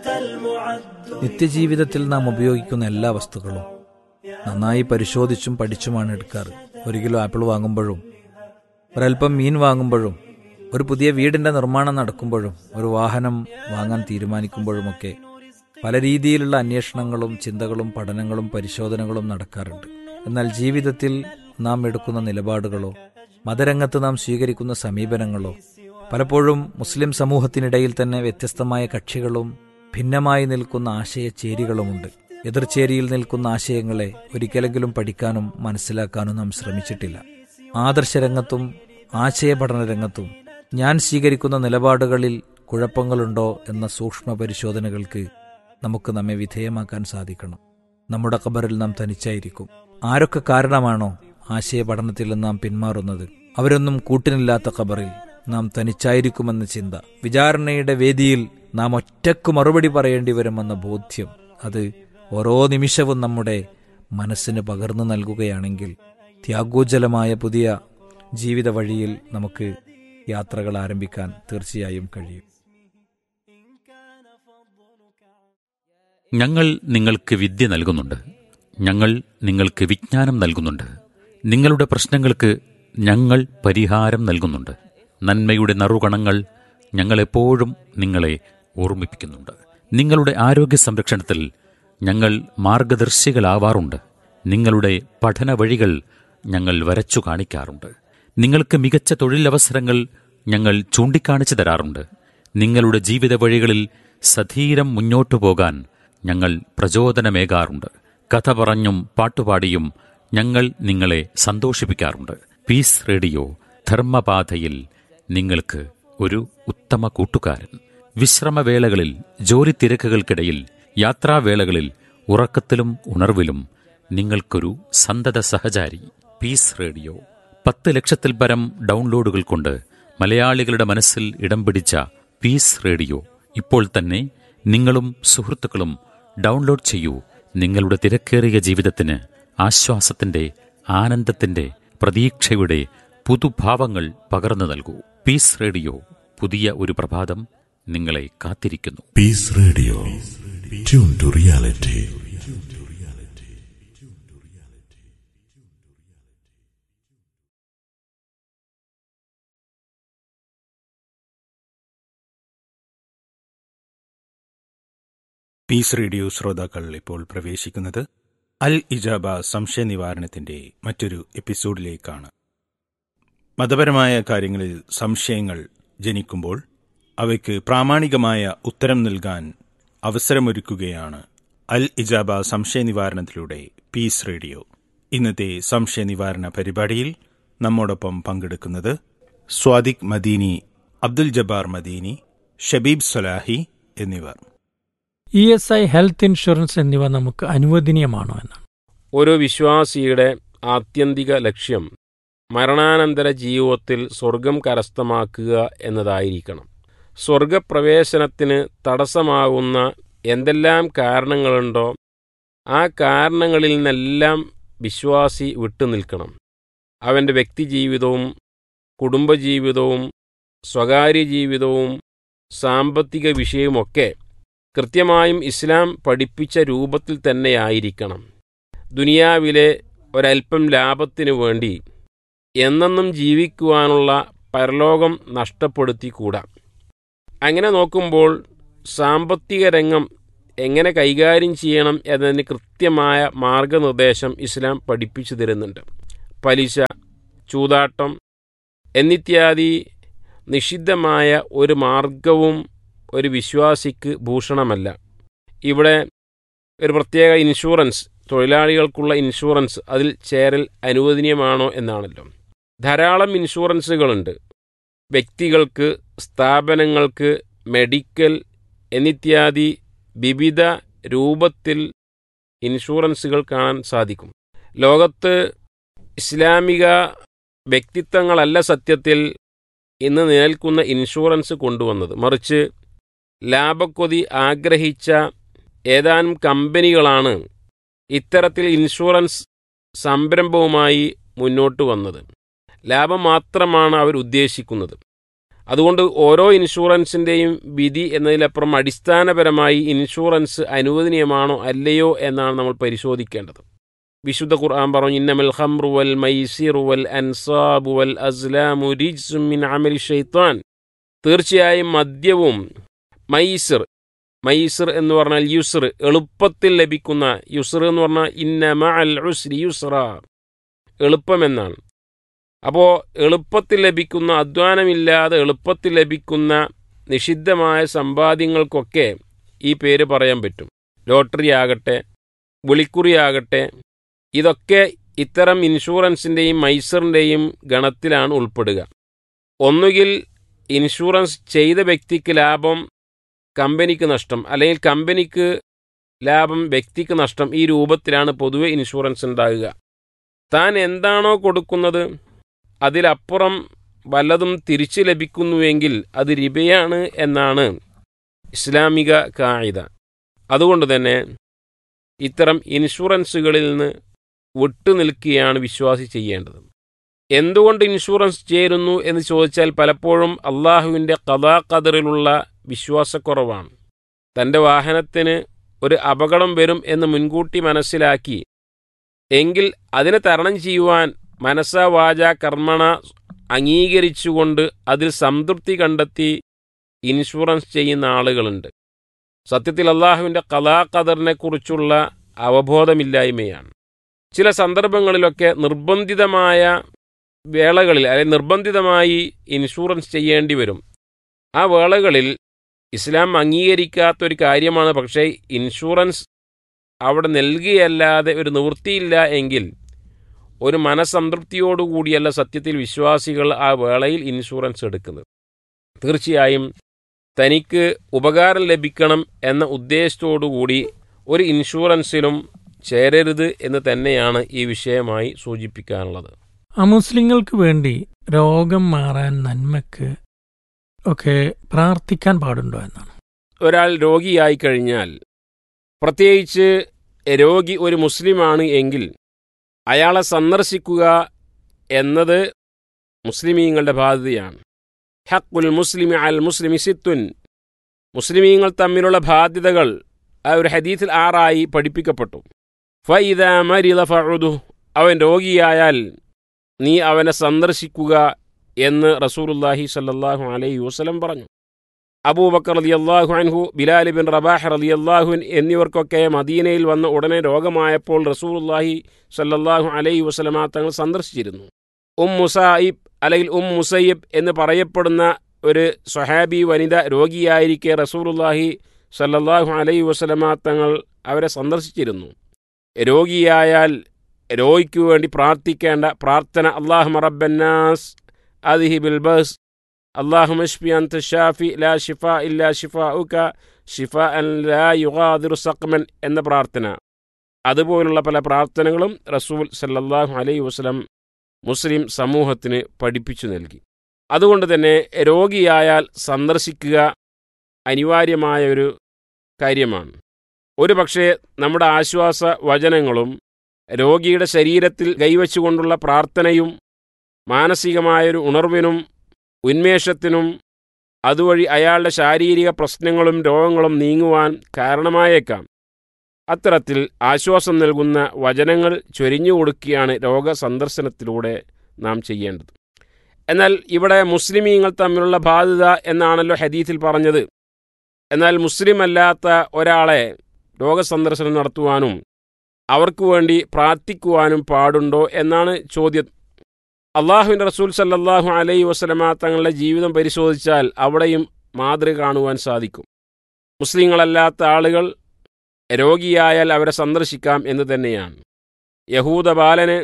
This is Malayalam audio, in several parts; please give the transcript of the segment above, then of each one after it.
നിത്യജീവിതത്തിൽ നാം ഉപയോഗിക്കുന്ന എല്ലാ വസ്തുക്കളും നന്നായി പരിശോധിച്ചും പഠിച്ചുമാണ് എടുക്കാറ് ഒരു കിലോ ആപ്പിൾ വാങ്ങുമ്പോഴും ഒരൽപ്പം മീൻ വാങ്ങുമ്പോഴും ഒരു പുതിയ വീടിന്റെ നിർമ്മാണം നടക്കുമ്പോഴും ഒരു വാഹനം വാങ്ങാൻ തീരുമാനിക്കുമ്പോഴുമൊക്കെ പല രീതിയിലുള്ള അന്വേഷണങ്ങളും ചിന്തകളും പഠനങ്ങളും പരിശോധനകളും നടക്കാറുണ്ട് എന്നാൽ ജീവിതത്തിൽ നാം എടുക്കുന്ന നിലപാടുകളോ മതരംഗത്ത് നാം സ്വീകരിക്കുന്ന സമീപനങ്ങളോ പലപ്പോഴും മുസ്ലിം സമൂഹത്തിനിടയിൽ തന്നെ വ്യത്യസ്തമായ കക്ഷികളും ഭിന്നമായി നിൽക്കുന്ന ആശയചേരികളുമുണ്ട് എതിർചേരിയിൽ നിൽക്കുന്ന ആശയങ്ങളെ ഒരിക്കലെങ്കിലും പഠിക്കാനും മനസ്സിലാക്കാനും നാം ശ്രമിച്ചിട്ടില്ല ആദർശരംഗത്തും ആശയപഠന രംഗത്തും ഞാൻ സ്വീകരിക്കുന്ന നിലപാടുകളിൽ കുഴപ്പങ്ങളുണ്ടോ എന്ന സൂക്ഷ്മ പരിശോധനകൾക്ക് നമുക്ക് നമ്മെ വിധേയമാക്കാൻ സാധിക്കണം നമ്മുടെ ഖബറിൽ നാം തനിച്ചായിരിക്കും ആരൊക്കെ കാരണമാണോ ആശയപഠനത്തിൽ നാം പിന്മാറുന്നത് അവരൊന്നും കൂട്ടിനില്ലാത്ത ഖബറിൽ നാം തനിച്ചായിരിക്കുമെന്ന ചിന്ത വിചാരണയുടെ വേദിയിൽ നാം ഒറ്റക്ക് മറുപടി പറയേണ്ടി വരുമെന്ന ബോധ്യം അത് ഓരോ നിമിഷവും നമ്മുടെ മനസ്സിന് പകർന്നു നൽകുകയാണെങ്കിൽ ത്യാഗോജ്ജലമായ പുതിയ ജീവിത വഴിയിൽ നമുക്ക് യാത്രകൾ ആരംഭിക്കാൻ തീർച്ചയായും കഴിയും ഞങ്ങൾ നിങ്ങൾക്ക് വിദ്യ നൽകുന്നുണ്ട് ഞങ്ങൾ നിങ്ങൾക്ക് വിജ്ഞാനം നൽകുന്നുണ്ട് നിങ്ങളുടെ പ്രശ്നങ്ങൾക്ക് ഞങ്ങൾ പരിഹാരം നൽകുന്നുണ്ട് നന്മയുടെ നറുകണങ്ങൾ ഞങ്ങളെപ്പോഴും നിങ്ങളെ ഓർമ്മിപ്പിക്കുന്നുണ്ട് നിങ്ങളുടെ ആരോഗ്യ സംരക്ഷണത്തിൽ ഞങ്ങൾ മാർഗദർശികളാവാറുണ്ട് നിങ്ങളുടെ പഠന വഴികൾ ഞങ്ങൾ വരച്ചു കാണിക്കാറുണ്ട് നിങ്ങൾക്ക് മികച്ച തൊഴിലവസരങ്ങൾ ഞങ്ങൾ ചൂണ്ടിക്കാണിച്ചു തരാറുണ്ട് നിങ്ങളുടെ ജീവിത വഴികളിൽ സധീരം മുന്നോട്ടു പോകാൻ ഞങ്ങൾ പ്രചോദനമേകാറുണ്ട് കഥ പറഞ്ഞും പാട്ടുപാടിയും ഞങ്ങൾ നിങ്ങളെ സന്തോഷിപ്പിക്കാറുണ്ട് പീസ് റേഡിയോ ധർമ്മപാതയിൽ നിങ്ങൾക്ക് ഒരു ഉത്തമ കൂട്ടുകാരൻ വിശ്രമവേളകളിൽ ജോലി തിരക്കുകൾക്കിടയിൽ യാത്രാവേളകളിൽ ഉറക്കത്തിലും ഉണർവിലും നിങ്ങൾക്കൊരു സന്തത സഹചാരി പീസ് റേഡിയോ പത്ത് ലക്ഷത്തിൽ പരം ഡൗൺലോഡുകൾ കൊണ്ട് മലയാളികളുടെ മനസ്സിൽ ഇടം പിടിച്ച പീസ് റേഡിയോ ഇപ്പോൾ തന്നെ നിങ്ങളും സുഹൃത്തുക്കളും ഡൗൺലോഡ് ചെയ്യൂ നിങ്ങളുടെ തിരക്കേറിയ ജീവിതത്തിന് ആശ്വാസത്തിന്റെ ആനന്ദത്തിന്റെ പ്രതീക്ഷയുടെ പുതുഭാവങ്ങൾ പകർന്നു നൽകൂ പീസ് റേഡിയോ പുതിയ ഒരു പ്രഭാതം നിങ്ങളെ കാത്തിരിക്കുന്നു Peace Radio. Tune to reality. Peace radio ശ്രോതാക്കൾ ഇപ്പോൾ പ്രവേശിക്കുന്നത് അൽ ഇജാബ സംശയ നിവാരണത്തിന്റെ മറ്റൊരു എപ്പിസോഡിലേക്കാണ് മതപരമായ കാര്യങ്ങളിൽ സംശയങ്ങൾ ജനിക്കുമ്പോൾ അവയ്ക്ക് പ്രാമാണികമായ ഉത്തരം നൽകാൻ അവസരമൊരുക്കുകയാണ് അൽ ഇജാബ സംശയ നിവാരണത്തിലൂടെ പീസ് റേഡിയോ ഇന്നത്തെ സംശയ നിവാരണ പരിപാടിയിൽ നമ്മോടൊപ്പം പങ്കെടുക്കുന്നത് സ്വാദിഖ് മദീനി അബ്ദുൽ ജബ്ബാർ മദീനി ഷബീബ് സൊലാഹി എന്നിവർ E S I health insurance എന്നിവ നമുക്ക് അനുവദനീയമാണോ എന്നാണ് ഒരു വിശ്വാസിയുടെ ആത്യന്തിക ലക്ഷ്യം മരണാനന്തര ജീവിതത്തിൽ സ്വർഗം കരസ്ഥമാക്കുക എന്നതായിരിക്കണം സ്വർഗപ്രവേശനത്തിന് തടസ്സമാകുന്ന എന്തെല്ലാം കാരണങ്ങളുണ്ടോ ആ കാരണങ്ങളിൽ നിന്നെല്ലാം വിശ്വാസി വിട്ടുനിൽക്കണം അവൻ്റെ വ്യക്തിജീവിതവും കുടുംബജീവിതവും സ്വകാര്യ ജീവിതവും സാമ്പത്തിക വിഷയവുമൊക്കെ കൃത്യമായും ഇസ്ലാം പഠിപ്പിച്ച രൂപത്തിൽ തന്നെയായിരിക്കണം ദുനിയാവിലെ ഒരൽപ്പം ലാഭത്തിനു വേണ്ടി എന്നെന്നും ജീവിക്കുവാനുള്ള പരലോകം നഷ്ടപ്പെടുത്തിക്കൂടാ അങ്ങനെ നോക്കുമ്പോൾ സാമ്പത്തിക രംഗം എങ്ങനെ കൈകാര്യം ചെയ്യണം എന്നതിന് കൃത്യമായ മാർഗനിർദ്ദേശം ഇസ്ലാം പഠിപ്പിച്ചു തരുന്നുണ്ട് പലിശ ചൂതാട്ടം എന്നിത്യാദി നിഷിദ്ധമായ ഒരു മാർഗവും ഒരു വിശ്വാസിക്ക് ഭൂഷണമല്ല ഇവിടെ ഒരു പ്രത്യേക ഇൻഷുറൻസ് തൊഴിലാളികൾക്കുള്ള ഇൻഷുറൻസ് അതിൽ ചേരൽ അനുവദനീയമാണോ എന്നാണല്ലോ ധാരാളം ഇൻഷുറൻസുകളുണ്ട് വ്യക്തികൾക്ക് സ്ഥാപനങ്ങൾക്ക് മെഡിക്കൽ എന്നിത്യാദി വിവിധ രൂപത്തിൽ ഇൻഷുറൻസുകൾ കാണാൻ സാധിക്കും ലോകത്ത് ഇസ്ലാമിക വ്യക്തിത്വങ്ങളല്ല സത്യത്തിൽ ഇന്ന് നിലനിൽക്കുന്ന ഇൻഷുറൻസ് കൊണ്ടുവന്നത് മറിച്ച് ലാഭക്കൊതി ആഗ്രഹിച്ച ഏതാനും കമ്പനികളാണ് ഇത്തരത്തിൽ ഇൻഷുറൻസ് സംരംഭവുമായി മുന്നോട്ട് വന്നത് ലാഭം മാത്രമാണ് അവർ ഉദ്ദേശിക്കുന്നത് അതുകൊണ്ട് ഓരോ ഇൻഷുറൻസിൻ്റെയും വിധി എന്നതിലപ്പുറം അടിസ്ഥാനപരമായി ഇൻഷുറൻസ് അനുവദനീയമാണോ അല്ലയോ എന്നാണ് നമ്മൾ പരിശോധിക്കേണ്ടത് വിശുദ്ധ ഖുർആൻ പറഞ്ഞു ഇന്നമൽ ഖംറു വൽ മൈസിറു വൽ അൻസാബു വൽ അസ്ലാമു റിജ്സും മിൻ അമലി ഷൈത്താൻ തീർച്ചയായും മദ്യവും മൈസിർ മൈസിർ എന്ന് പറഞ്ഞാൽ യുസ്ർ എളുപ്പത്തിൽ ലഭിക്കുന്ന യുസ്ർ എന്ന് പറഞ്ഞാൽ ഇന്ന മഅൽ ഉസ്രി യുസ്ര എളുപ്പമെന്നാണ് അപ്പോൾ എളുപ്പത്തിൽ ലഭിക്കുന്ന അധ്വാനമില്ലാതെ എളുപ്പത്തിൽ ലഭിക്കുന്ന നിഷിദ്ധമായ സമ്പാദ്യങ്ങൾക്കൊക്കെ ഈ പേര് പറയാൻ പറ്റും ലോട്ടറി ആകട്ടെ വിളിക്കുറിയാകട്ടെ ഇതൊക്കെ ഇത്തരം ഇൻഷുറൻസിൻ്റെയും മൈസറിൻ്റെയും ഗണത്തിലാണ് ഉൾപ്പെടുക ഒന്നുകിൽ ഇൻഷുറൻസ് ചെയ്ത വ്യക്തിക്ക് ലാഭം കമ്പനിക്ക് നഷ്ടം അല്ലെങ്കിൽ കമ്പനിക്ക് ലാഭം വ്യക്തിക്ക് നഷ്ടം ഈ രൂപത്തിലാണ് പൊതുവെ ഇൻഷുറൻസ് ഉണ്ടാകുക താൻ എന്താണോ കൊടുക്കുന്നത് അതിലപ്പുറം വല്ലതും തിരിച്ചു ലഭിക്കുന്നുവെങ്കിൽ അത് റിബയാണ് എന്നാണ് ഇസ്ലാമിക കായിക അതുകൊണ്ട് തന്നെ ഇത്തരം ഇൻഷുറൻസുകളിൽ നിന്ന് വിട്ടുനിൽക്കുകയാണ് വിശ്വാസി ചെയ്യേണ്ടത് എന്തുകൊണ്ട് ഇൻഷുറൻസ് ചേരുന്നു എന്ന് ചോദിച്ചാൽ പലപ്പോഴും അള്ളാഹുവിൻ്റെ കഥാകതറിലുള്ള വിശ്വാസക്കുറവാണ് തൻ്റെ വാഹനത്തിന് ഒരു അപകടം വരും എന്ന് മുൻകൂട്ടി മനസ്സിലാക്കി എങ്കിൽ അതിനെ തരണം ചെയ്യുവാൻ മനസ്സ വാച കർമ്മണ അംഗീകരിച്ചുകൊണ്ട് അതിൽ സംതൃപ്തി കണ്ടെത്തി ഇൻഷുറൻസ് ചെയ്യുന്ന ആളുകളുണ്ട് സത്യത്തിൽ അള്ളാഹുവിൻ്റെ കലാകദറിനെ കുറിച്ചുള്ള അവബോധമില്ലായ്മയാണ് ചില സന്ദർഭങ്ങളിലൊക്കെ നിർബന്ധിതമായ വേളകളിൽ അല്ലെങ്കിൽ നിർബന്ധിതമായി ഇൻഷുറൻസ് ചെയ്യേണ്ടി വരും ആ വേളകളിൽ ഇസ്ലാം അംഗീകരിക്കാത്ത ഒരു കാര്യമാണ് പക്ഷേ ഇൻഷുറൻസ് അവിടെ നൽകിയല്ലാതെ ഒരു നിവൃത്തിയില്ല എങ്കിൽ ഒരു മനസ്സംതൃപ്തിയോടുകൂടിയല്ല സത്യത്തിൽ വിശ്വാസികൾ ആ വേളയിൽ ഇൻഷുറൻസ് എടുക്കുന്നത് തീർച്ചയായും തനിക്ക് ഉപകാരം ലഭിക്കണം എന്ന ഉദ്ദേശത്തോടുകൂടി ഒരു ഇൻഷുറൻസിലും ചേരരുത് എന്ന് തന്നെയാണ് ഈ വിഷയമായി സൂചിപ്പിക്കാനുള്ളത് അമുസ്ലിങ്ങൾക്ക് വേണ്ടി രോഗം മാറാൻ നന്മക്ക് ഒക്കെ പ്രാർത്ഥിക്കാൻ പാടുണ്ടോ എന്നാണ് ഒരാൾ രോഗിയായി കഴിഞ്ഞാൽ പ്രത്യേകിച്ച് രോഗി ഒരു മുസ്ലിമാണ് എങ്കിൽ അയാളെ സന്ദർശിക്കുക എന്നത് മുസ്ലിമീങ്ങളുടെ ബാധ്യതയാണ് ഹക്കുൽ മുസ്ലിമി അൽ മുസ്ലിമി സിത്തുൻ മുസ്ലിമീങ്ങൾ തമ്മിലുള്ള ബാധ്യതകൾ ആ ഒരു ഹദീത്തിൽ ആറായി പഠിപ്പിക്കപ്പെട്ടു ഫൈദ മരിദ ഫഉദു അവൻ രോഗിയായാൽ നീ അവനെ സന്ദർശിക്കുക എന്ന് റസൂലുല്ലാഹി സല്ലല്ലാഹു അലൈഹി വസല്ലം പറഞ്ഞു അബൂബക്കർ റലി അള്ളാഹു അൻഹു ബിലാൽ ബിൻ റബാഹ് റലി അള്ളാഹുൻ എന്നിവർക്കൊക്കെ മദീനയിൽ വന്ന ഉടനെ രോഗമായപ്പോൾ റസൂലുല്ലാഹി സല്ലല്ലാഹു അലൈഹി വസല്ലമ തങ്ങൾ സന്ദർശിച്ചിരുന്നു ഉം മുസായിബ് അല്ലെങ്കിൽ ഉം മുസയ്യബ് എന്ന് പറയപ്പെടുന്ന ഒരു സ്വഹാബി വനിത രോഗിയായിരിക്കെ റസൂലുല്ലാഹി സല്ലല്ലാഹു അലൈഹി വസല്ലമ തങ്ങൾ അവരെ സന്ദർശിച്ചിരുന്നു രോഗിയായാൽ രോഗിക്കു വേണ്ടി പ്രാർത്ഥിക്കേണ്ട പ്രാർത്ഥന അള്ളാഹു റബ്ബന്നാസ് അദിഹി ബിൽ ബസ് اللهم اشفي أنت الشافي لا شفاء إلا شفاؤك شفاء لا يغادر سقما എന്ന പ്രാർത്ഥന അതുപോലുള്ള പല പ്രാർത്ഥനകളും റസൂൽ സല്ലല്ലാഹു അലൈഹി വസല്ലം മുസ്ലിം സമൂഹത്തിന് പഠിപ്പിച്ചു നൽകി അതുകൊണ്ട് തന്നെ രോഗിയായാൽ സന്ദർശിക്കുക അനിവാര്യമായ ഒരു കാര്യമാണ് ഒരു പക്ഷേ നമ്മുടെ ആശ്വാസ വചനങ്ങളും രോഗിയുടെ ശരീരത്തിൽ കൈവച്ചുകൊണ്ടുള്ള പ്രാർത്ഥനയും മാനസികമായൊരു ഉണർവിനും ഉന്മേഷത്തിനും അതുവഴി അയാളുടെ ശാരീരിക പ്രശ്നങ്ങളും രോഗങ്ങളും നീങ്ങുവാൻ കാരണമായേക്കാം അത്തരത്തിൽ ആശ്വാസം നൽകുന്ന വചനങ്ങൾ ചൊരിഞ്ഞു കൊടുക്കുകയാണ് രോഗസന്ദർശനത്തിലൂടെ നാം ചെയ്യേണ്ടത് എന്നാൽ ഇവിടെ മുസ്ലിമീങ്ങൾ തമ്മിലുള്ള ബാധ്യത എന്നാണല്ലോ ഹദീത്തിൽ പറഞ്ഞത് എന്നാൽ മുസ്ലിം അല്ലാത്ത ഒരാളെ രോഗസന്ദർശനം നടത്തുവാനും അവർക്ക് വേണ്ടി പ്രാർത്ഥിക്കുവാനും പാടുണ്ടോ എന്നാണ് ചോദ്യം അള്ളാഹുവിൻ്റെ റസൂൽ സല്ലല്ലാഹു അലൈഹി വസലമ തങ്ങളുടെ ജീവിതം പരിശോധിച്ചാൽ അവിടെയും മാതൃക കാണുവാൻ സാധിക്കും മുസ്ലിങ്ങളല്ലാത്ത ആളുകൾ രോഗിയായാൽ അവരെ സന്ദർശിക്കാം എന്ന് തന്നെയാണ് യഹൂദ ബാലന്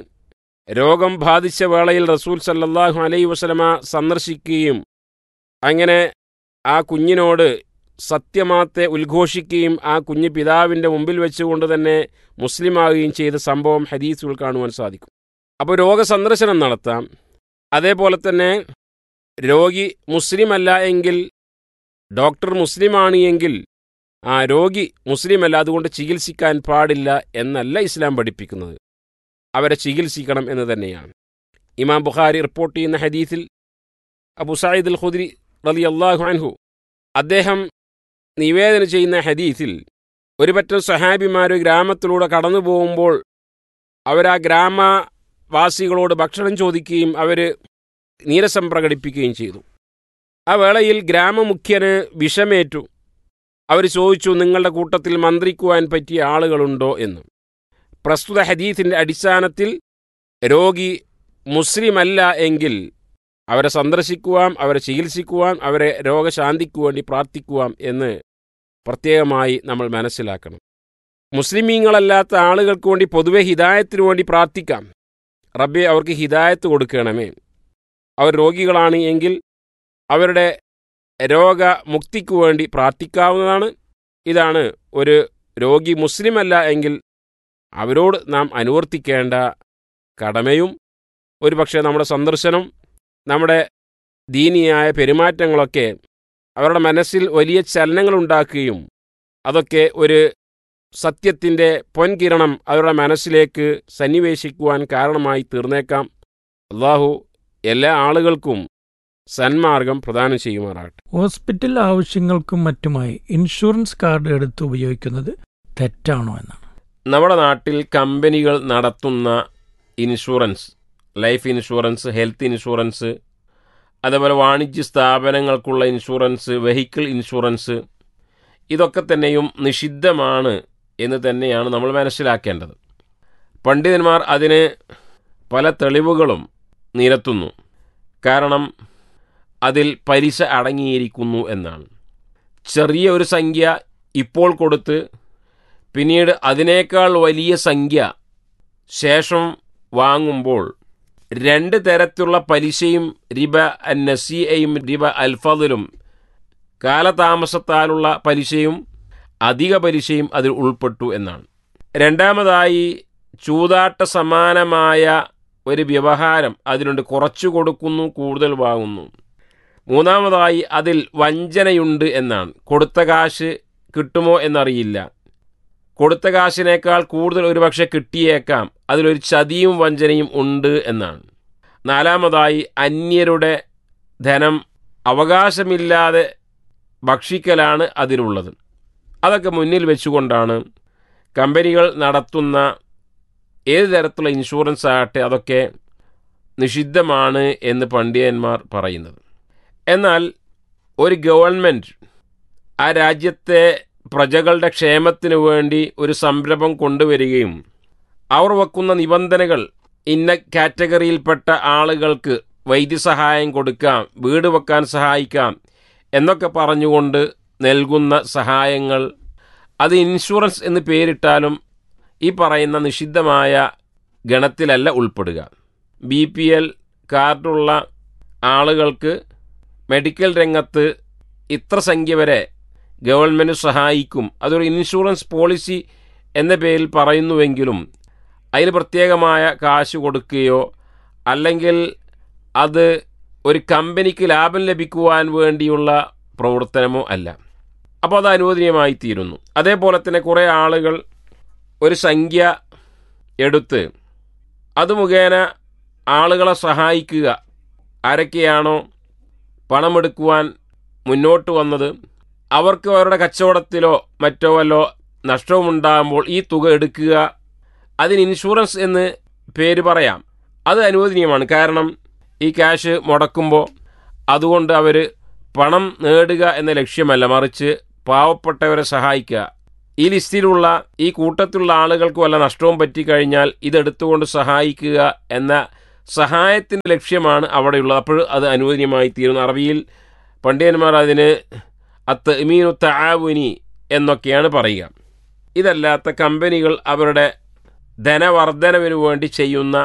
രോഗം ബാധിച്ച വേളയിൽ റസൂൽ സല്ലല്ലാഹു അലൈഹി വസലമ സന്ദർശിക്കുകയും അങ്ങനെ ആ കുഞ്ഞിനോട് സത്യമാത്തെ ഉദ്ഘോഷിക്കുകയും ആ കുഞ്ഞ് പിതാവിൻ്റെ മുമ്പിൽ വെച്ചുകൊണ്ട് തന്നെ മുസ്ലിമാകുകയും ചെയ്ത സംഭവം ഹദീസുകൾ കാണുവാൻ സാധിക്കും അപ്പോൾ രോഗസന്ദർശനം നടത്താം അതേപോലെ തന്നെ രോഗി മുസ്ലിമല്ല എങ്കിൽ ഡോക്ടർ മുസ്ലിമാണ് എങ്കിൽ ആ രോഗി മുസ്ലിമല്ല അതുകൊണ്ട് ചികിത്സിക്കാൻ പാടില്ല എന്നല്ല ഇസ്ലാം പഠിപ്പിക്കുന്നത് അവരെ ചികിത്സിക്കണം എന്ന് തന്നെയാണ് ഇമാം ബുഖാരി റിപ്പോർട്ട് ചെയ്യുന്ന ഹദീസിൽ അബു സായിദ് അൽ ഖുദ്രി റലി അള്ളാഹു അൻഹു അദ്ദേഹം നിവേദനം ചെയ്യുന്ന ഹദീസിൽ ഒരു പറ്റം സഹാബിമാർ ഗ്രാമത്തിലൂടെ കടന്നു പോകുമ്പോൾ അവർ ആ ഗ്രാമവാസികളോട് ഭക്ഷണം ചോദിക്കുകയും അവർ നീരസം പ്രകടിപ്പിക്കുകയും ചെയ്തു ആ വേളയിൽ ഗ്രാമമുഖ്യന് വിഷമേറ്റു അവർ ചോദിച്ചു നിങ്ങളുടെ കൂട്ടത്തിൽ മന്ത്രിക്കുവാൻ പറ്റിയ ആളുകളുണ്ടോ എന്ന് പ്രസ്തുത ഹദീസിൻ്റെ അടിസ്ഥാനത്തിൽ രോഗി മുസ്ലിമല്ല എങ്കിൽ അവരെ സന്ദർശിക്കുവാൻ അവരെ ചികിത്സിക്കുവാൻ അവരെ രോഗശാന്തിക്കു വേണ്ടി പ്രാർത്ഥിക്കുവാൻ എന്ന് പ്രത്യേകമായി നമ്മൾ മനസ്സിലാക്കണം മുസ്ലിമീങ്ങളല്ലാത്ത ആളുകൾക്ക് വേണ്ടി പൊതുവെ ഹിദായത്തിന് വേണ്ടി പ്രാർത്ഥിക്കാം റബ്ബെ അവർക്ക് ഹിദായത്ത് കൊടുക്കണമേ അവർ രോഗികളാണ് എങ്കിൽ അവരുടെ രോഗമുക്തിക്കു വേണ്ടി പ്രാർത്ഥിക്കാവുന്നതാണ് ഇതാണ് ഒരു രോഗി മുസ്ലിമല്ല എങ്കിൽ അവരോട് നാം അനുവർത്തിക്കേണ്ട കടമയും ഒരുപക്ഷെ നമ്മുടെ സന്ദർശനം നമ്മുടെ ദീനിയായ പെരുമാറ്റങ്ങളൊക്കെ അവരുടെ മനസ്സിൽ വലിയ ചലനങ്ങൾ ഉണ്ടാക്കുകയും അതൊക്കെ ഒരു സത്യത്തിൻ്റെ പൊൻകിരണം അവരുടെ മനസ്സിലേക്ക് സന്നിവേശിക്കുവാൻ കാരണമായി തീർന്നേക്കാം അള്ളാഹു എല്ലാ ആളുകൾക്കും സന്മാർഗം പ്രദാനം ചെയ്യുമാറാകട്ടെ ഹോസ്പിറ്റൽ ആവശ്യങ്ങൾക്കും മറ്റുമായി ഇൻഷുറൻസ് കാർഡ് എടുത്ത് ഉപയോഗിക്കുന്നത് തെറ്റാണോ എന്നാണ് നമ്മുടെ നാട്ടിൽ കമ്പനികൾ നടത്തുന്ന insurance life insurance health insurance അതേപോലെ വാണിജ്യ സ്ഥാപനങ്ങൾക്കുള്ള ഇൻഷുറൻസ് വെഹിക്കിൾ ഇൻഷുറൻസ് ഇതൊക്കെ തന്നെയും നിഷിദ്ധമാണ് എന്ന് തന്നെയാണ് നമ്മൾ മനസ്സിലാക്കേണ്ടത് പണ്ഡിതന്മാർ അതിന് പല തെളിവുകളും നിരത്തുന്നു കാരണം അതിൽ പലിശ അടങ്ങിയിരിക്കുന്നു എന്നാണ് ചെറിയ ഒരു സംഖ്യ ഇപ്പോൾ കൊടുത്ത് പിന്നീട് അതിനേക്കാൾ വലിയ സംഖ്യ ശേഷം വാങ്ങുമ്പോൾ രണ്ട് തരത്തിലുള്ള പലിശയും റിബ നസിയയും റിബ അൽഫദിലും കാലതാമസത്താലുള്ള പലിശയും അധിക പലിശയും അതിൽ ഉൾപ്പെട്ടു എന്നാണ് രണ്ടാമതായി ചൂതാട്ട സമാനമായ ഒരു വ്യവഹാരം അതിനുണ്ട് കുറച്ചു കൊടുക്കുന്നു കൂടുതൽ വാങ്ങുന്നു മൂന്നാമതായി അതിൽ വഞ്ചനയുണ്ട് എന്നാണ് കൊടുത്ത കാശ് കിട്ടുമോ എന്നറിയില്ല കൊടുത്ത കാശിനേക്കാൾ കൂടുതൽ ഒരുപക്ഷെ കിട്ടിയേക്കാം അതിലൊരു ചതിയും വഞ്ചനയും ഉണ്ട് എന്നാണ് നാലാമതായി അന്യരുടെ ധനം അവകാശമില്ലാതെ ഭക്ഷിക്കലാണ് അതിലുള്ളത് അതൊക്കെ മുന്നിൽ വെച്ചുകൊണ്ടാണ് കമ്പനികൾ നടത്തുന്ന ഏത് തരത്തിലുള്ള ഇൻഷുറൻസ് ആകട്ടെ അതൊക്കെ നിഷിദ്ധമാണ് എന്ന് പണ്ഡിതന്മാർ പറയുന്നത് എന്നാൽ ഒരു ഗവൺമെൻറ് ആ രാജ്യത്തെ പ്രജകളുടെ ക്ഷേമത്തിനു വേണ്ടി ഒരു സംരംഭം കൊണ്ടുവരികയും അവർ വെക്കുന്ന നിബന്ധനകൾ ഇന്ന കാറ്റഗറിയിൽപ്പെട്ട ആളുകൾക്ക് വൈദ്യസഹായം കൊടുക്കാം വീട് വെക്കാൻ സഹായിക്കാം എന്നൊക്കെ പറഞ്ഞുകൊണ്ട് നൽകുന്ന സഹായങ്ങൾ അത് ഇൻഷുറൻസ് എന്ന് പേരിട്ടാലും ഈ പറയുന്ന നിഷിദ്ധമായ ഗണത്തിലല്ല ഉൾപ്പെടുക ബി പി എൽ കാർഡുള്ള ആളുകൾക്ക് മെഡിക്കൽ രംഗത്ത് ഇത്ര സംഖ്യ വരെ ഗവൺമെൻറ് സഹായിക്കും അതൊരു ഇൻഷുറൻസ് പോളിസി എന്ന പേരിൽ പറയുന്നുവെങ്കിലും അതിന് പ്രത്യേകമായ കാശ് കൊടുക്കുകയോ അല്ലെങ്കിൽ അത് ഒരു കമ്പനിക്ക് ലാഭം ലഭിക്കുവാൻ വേണ്ടിയുള്ള പ്രവർത്തനമോ അല്ല അപ്പോൾ അത് അനുവദനീയമായി തീരുന്നു അതേപോലെ തന്നെ കുറേ ആളുകൾ ഒരു സംഖ്യ എടുത്ത് അത് മുഖേന ആളുകളെ സഹായിക്കുക ആരൊക്കെയാണോ പണമെടുക്കുവാൻ മുന്നോട്ട് വന്നത് അവർക്ക് അവരുടെ കച്ചവടത്തിലോ മറ്റോ വല്ലോ നഷ്ടവുമുണ്ടാകുമ്പോൾ ഈ തുക എടുക്കുക അതിന് ഇൻഷുറൻസ് എന്ന് പേര് പറയാം അത് അനുവദനീയമാണ് കാരണം ഈ ക്യാഷ് മുടക്കുമ്പോൾ അതുകൊണ്ട് അവർ പണം നേടുക എന്ന ലക്ഷ്യമല്ല മറിച്ച് പാവപ്പെട്ടവരെ സഹായിക്കുക ഈ ലിസ്റ്റിലുള്ള ഈ കൂട്ടത്തിലുള്ള ആളുകൾക്ക് വല്ല നഷ്ടവും പറ്റിക്കഴിഞ്ഞാൽ ഇതെടുത്തുകൊണ്ട് സഹായിക്കുക എന്ന സഹായത്തിൻ്റെ ലക്ഷ്യമാണ് അവിടെയുള്ളത് അപ്പോൾ അത് അനുവദനീയമായി തീരുന്നു അറബിയിൽ പണ്ഡിതന്മാർ അതിന് അത്ത് ഇമീനു താവുനി എന്നൊക്കെയാണ് പറയുക ഇതല്ലാത്ത കമ്പനികൾ അവരുടെ ധനവർദ്ധനവിനു വേണ്ടി ചെയ്യുന്ന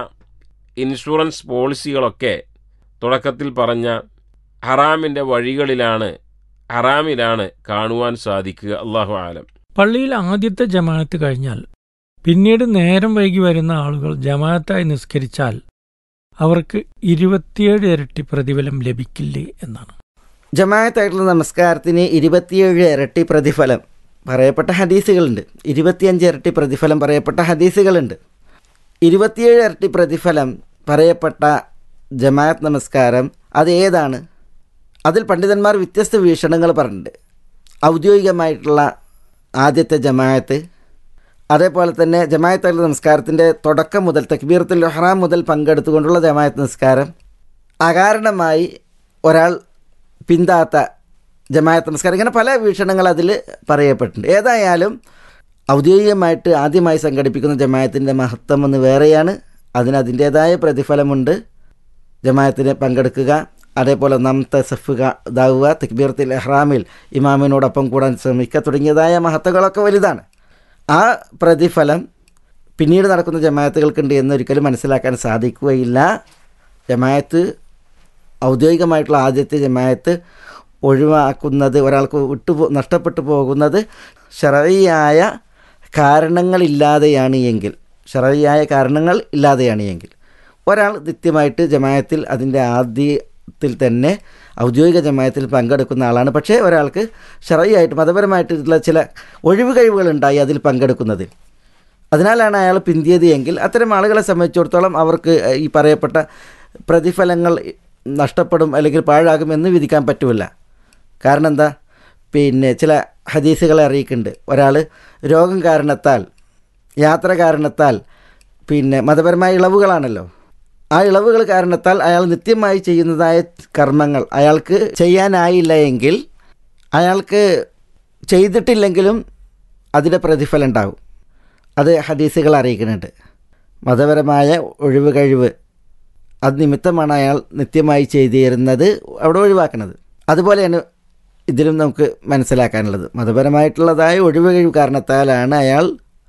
ഇൻഷുറൻസ് പോളിസികളൊക്കെ തുടക്കത്തിൽ പറഞ്ഞ ഹറാമിൻ്റെ വഴികളിലാണ് ഹറാമിലാണ് കാണുവാൻ സാധിക്കുക അള്ളാഹു ആലം പള്ളിയിൽ ആദ്യത്തെ ജമാഅത്ത് കഴിഞ്ഞാൽ പിന്നീട് നേരം വൈകി വരുന്ന ആളുകൾ ജമാഅത്തായി നിസ്കരിച്ചാൽ അവർക്ക് ഇരുപത്തിയേഴ് ഇരട്ടി പ്രതിഫലം ലഭിക്കില്ലേ എന്നാണ് ജമാഅത്തായിട്ടുള്ള നമസ്കാരത്തിന് ഇരുപത്തിയേഴ് ഇരട്ടി പ്രതിഫലം പറയപ്പെട്ട ഹദീസുകളുണ്ട് ഇരുപത്തിയഞ്ച് ഇരട്ടി പ്രതിഫലം പറയപ്പെട്ട ഹദീസുകളുണ്ട് ഇരുപത്തിയേഴ് ഇരട്ടി പ്രതിഫലം പറയപ്പെട്ട ജമാഅത്ത് നമസ്കാരം അത് ഏതാണ് അതിൽ പണ്ഡിതന്മാർ വ്യത്യസ്ത വീക്ഷണങ്ങൾ പറഞ്ഞിട്ടുണ്ട് ഔദ്യോഗികമായിട്ടുള്ള ആദ്യത്തെ ജമാഅത്ത് അതേപോലെ തന്നെ ജമാഅത്ത് അൽ നമസ്കാരത്തിൻ്റെ തുടക്കം മുതൽ തക്ബീറത്തുൽ ഇഹ്റാം മുതൽ പങ്കെടുത്തുകൊണ്ടുള്ള ജമാഅത്ത് നിസ്കാരം അകാരണമായി ഒരാൾ പിന്താത്ത ജമാഅത്ത് നമസ്കാരം ഇങ്ങനെ പല വീക്ഷണങ്ങൾ അതിൽ പറയപ്പെട്ടിട്ടുണ്ട് ഏതായാലും ഔദ്യോഗികമായിട്ട് ആദ്യമായി സംഘടിപ്പിക്കുന്ന ജമാഅത്തിൻ്റെ മഹത്വം എന്ന് വേറെയാണ് അതിന് അതിൻ്റേതായ പ്രതിഫലമുണ്ട് ജമാഅത്തിന് പങ്കെടുക്കുക അതേപോലെ ഒന്നാമത്തെ സഫുക ഇതാവുക തക്ബീറത്തിൽ എഹ്റാമിൽ ഇമാമിനോടൊപ്പം കൂടാൻ ശ്രമിക്കുക തുടങ്ങിയതായ മഹത്വങ്ങളൊക്കെ വലുതാണ് ആ പ്രതിഫലം പിന്നീട് നടക്കുന്ന ജമാഅത്തുകൾക്കുണ്ട് എന്നൊരിക്കലും മനസ്സിലാക്കാൻ സാധിക്കുകയില്ല ജമാഅത്ത് ഔദ്യോഗികമായിട്ടുള്ള ആദ്യത്തെ ജമാഅത്ത് ഒഴിവാക്കുന്നത് ഒരാൾക്ക് വിട്ടു പോ- നഷ്ടപ്പെട്ടു പോകുന്നത് ഷറയായ കാരണങ്ങളില്ലാതെയാണ് എങ്കിൽ ഷറയായ കാരണങ്ങൾ ഇല്ലാതെയാണ് എങ്കിൽ ഒരാൾ നിത്യമായിട്ട് ജമായത്തിൽ അതിൻ്റെ ആദ്യത്തിൽ തന്നെ ഔദ്യോഗിക ജമായത്തിൽ പങ്കെടുക്കുന്ന ആളാണ് പക്ഷേ ഒരാൾക്ക് ഷറയായിട്ട് മതപരമായിട്ടുള്ള ചില ഒഴിവ് കഴിവുകളുണ്ടായി അതിൽ പങ്കെടുക്കുന്നതിൽ അതിനാലാണ് അയാൾ പിന്തിയത് എങ്കിൽ അത്തരം ആളുകളെ സംബന്ധിച്ചിടത്തോളം അവർക്ക് ഈ പറയപ്പെട്ട പ്രതിഫലങ്ങൾ നഷ്ടപ്പെടും അല്ലെങ്കിൽ പാഴാകും എന്ന് വിധിക്കാൻ പറ്റില്ല കാരണം എന്താ പിന്നെ ചില ഹദീസുകളെ അറിയിക്കുന്നുണ്ട് ഒരാൾ രോഗം കാരണത്താൽ യാത്ര കാരണത്താൽ പിന്നെ മതപരമായ ഇളവുകളാണല്ലോ ആ ഇളവുകൾ കാരണത്താൽ അയാൾ നിത്യമായി ചെയ്യുന്നതായ കർമ്മങ്ങൾ അയാൾക്ക് ചെയ്യാനായില്ല എങ്കിൽ അയാൾക്ക് ചെയ്തിട്ടില്ലെങ്കിലും അതിൻ്റെ പ്രതിഫലം ഉണ്ടാകും അത് ഹദീസുകൾ അറിയിക്കുന്നുണ്ട് മതപരമായ ഒഴിവ് കഴിവ് അത് നിമിത്തമാണ് അയാൾ നിത്യമായി ചെയ്തിരുന്നത് അവിടെ ഒഴിവാക്കുന്നത് അതുപോലെയാണ് ഇതിലും നമുക്ക് മനസ്സിലാക്കാനുള്ളത് മതപരമായിട്ടുള്ളതായ ഒഴിവ് കഴിവ് കാരണത്താലാണ് അയാൾ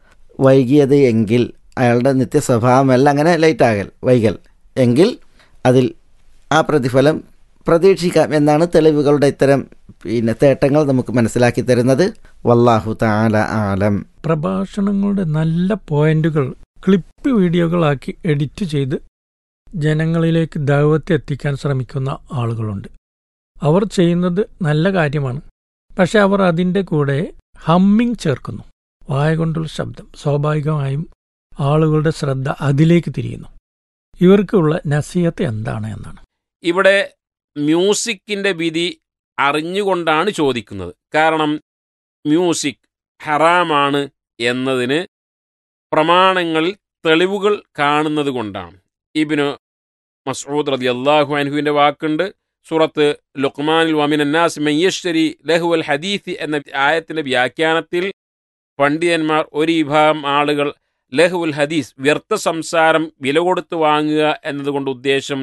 വൈകിയത് എങ്കിൽ അയാളുടെ നിത്യ സ്വഭാവമല്ല അങ്ങനെ ലേറ്റാകൽ വൈകൽ എങ്കിൽ അതിൽ ആ പ്രതിഫലം പ്രതീക്ഷിക്കാം എന്നാണ് തെളിവുകളുടെ ഇത്തരം പിന്നെ തേട്ടങ്ങൾ നമുക്ക് മനസ്സിലാക്കി തരുന്നത് വല്ലാഹു താല ആലം പ്രഭാഷണങ്ങളുടെ നല്ല പോയിന്റുകൾ ക്ലിപ്പ് വീഡിയോകളാക്കി എഡിറ്റ് ചെയ്ത് ജനങ്ങളിലേക്ക് ദൈവത്തെ എത്തിക്കാൻ ശ്രമിക്കുന്ന ആളുകളുണ്ട് അവർ ചെയ്യുന്നത് നല്ല കാര്യമാണ് പക്ഷെ അവർ അതിൻ്റെ കൂടെ ഹമ്മിങ് ചേർക്കുന്നു വായ കൊണ്ടുള്ള ശബ്ദം സ്വാഭാവികമായും ആളുകളുടെ ശ്രദ്ധ അതിലേക്ക് തിരിയുന്നു ഇവർക്കുള്ള നസീഹത്ത് എന്താണ് എന്നാണ് ഇവിടെ മ്യൂസിക്കിന്റെ വിധി അറിഞ്ഞുകൊണ്ടാണ് ചോദിക്കുന്നത് കാരണം മ്യൂസിക് ഹറാമാണ് എന്നതിന് പ്രമാണങ്ങളിൽ തെളിവുകൾ കാണുന്നത് കൊണ്ടാണ് ഇബിന് മസ്ഊദ് റതി അള്ളാഹു അൻഹുവിൻ്റെ വാക്കുണ്ട് സൂറത്ത് ലുക്മാനിൽ വമിനന്നാസ് മയ്യശ്വരി ലഹുവൽ ഹദീസ് എന്ന ആയത്തിന്റെ വ്യാഖ്യാനത്തിൽ പണ്ഡിതന്മാർ ഒരു വിഭാഗം ആളുകൾ ലഹുൽ ഹദീസ് വ്യർത്ഥ സംസാരം വില കൊടുത്ത് വാങ്ങുക എന്നതുകൊണ്ട് ഉദ്ദേശം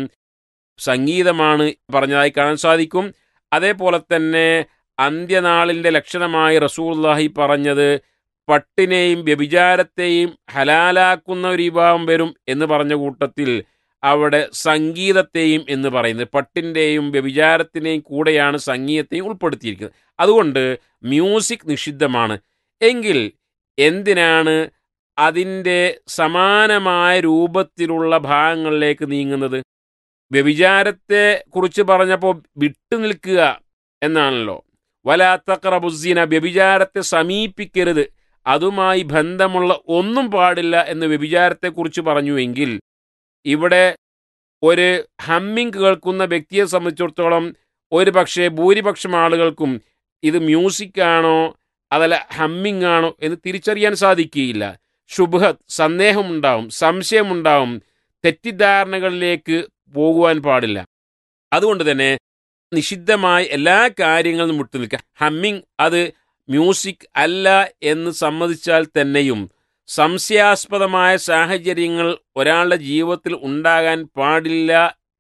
സംഗീതമാണ് പറഞ്ഞതായി കാണാൻ സാധിക്കും അതേപോലെ തന്നെ അന്ത്യനാളിൻ്റെ ലക്ഷണമായി റസൂല്ലാഹി പറഞ്ഞത് പട്ടിനെയും വ്യഭിചാരത്തെയും ഹലാലാക്കുന്ന ഒരു വിഭാഗം വരും എന്ന് പറഞ്ഞ കൂട്ടത്തിൽ അവിടെ സംഗീതത്തെയും എന്ന് പറയുന്നത് പട്ടിൻ്റെയും വ്യഭിചാരത്തിൻ്റെയും കൂടെയാണ് സംഗീതത്തെയും ഉൾപ്പെടുത്തിയിരിക്കുന്നത് അതുകൊണ്ട് മ്യൂസിക് നിഷിദ്ധമാണ് എങ്കിൽ എന്തിനാണ് അതിൻ്റെ സമാനമായ രൂപത്തിലുള്ള ഭാഗങ്ങളിലേക്ക് നീങ്ങുന്നത് വ്യഭിചാരത്തെ കുറിച്ച് പറഞ്ഞപ്പോൾ വിട്ടുനിൽക്കുക എന്നാണല്ലോ വലാത്തക്രബുസീന വ്യഭിചാരത്തെ സമീപിക്കരുത് അതുമായി ബന്ധമുള്ള ഒന്നും പാടില്ല എന്ന് വ്യഭിചാരത്തെക്കുറിച്ച് പറഞ്ഞുവെങ്കിൽ ഇവിടെ ഒരു ഹമ്മിങ് കേൾക്കുന്ന വ്യക്തിയെ സംബന്ധിച്ചിടത്തോളം ഒരു പക്ഷേ ഭൂരിപക്ഷം ആളുകൾക്കും ഇത് മ്യൂസിക് ആണോ അതല്ല ഹമ്മിങ് ആണോ എന്ന് തിരിച്ചറിയാൻ സാധിക്കുകയില്ല ശുഭത് സന്ദേഹമുണ്ടാവും സംശയമുണ്ടാവും തെറ്റിദ്ധാരണകളിലേക്ക് പോകുവാൻ പാടില്ല അതുകൊണ്ട് തന്നെ നിഷിദ്ധമായ എല്ലാ കാര്യങ്ങളും വിട്ടു നിൽക്കുക ഹമ്മിങ് അത് മ്യൂസിക് അല്ല എന്ന് സമ്മതിച്ചാൽ തന്നെയും സംശയാസ്പദമായ സാഹചര്യങ്ങൾ ഒരാളുടെ ജീവിതത്തിൽ ഉണ്ടാകാൻ പാടില്ല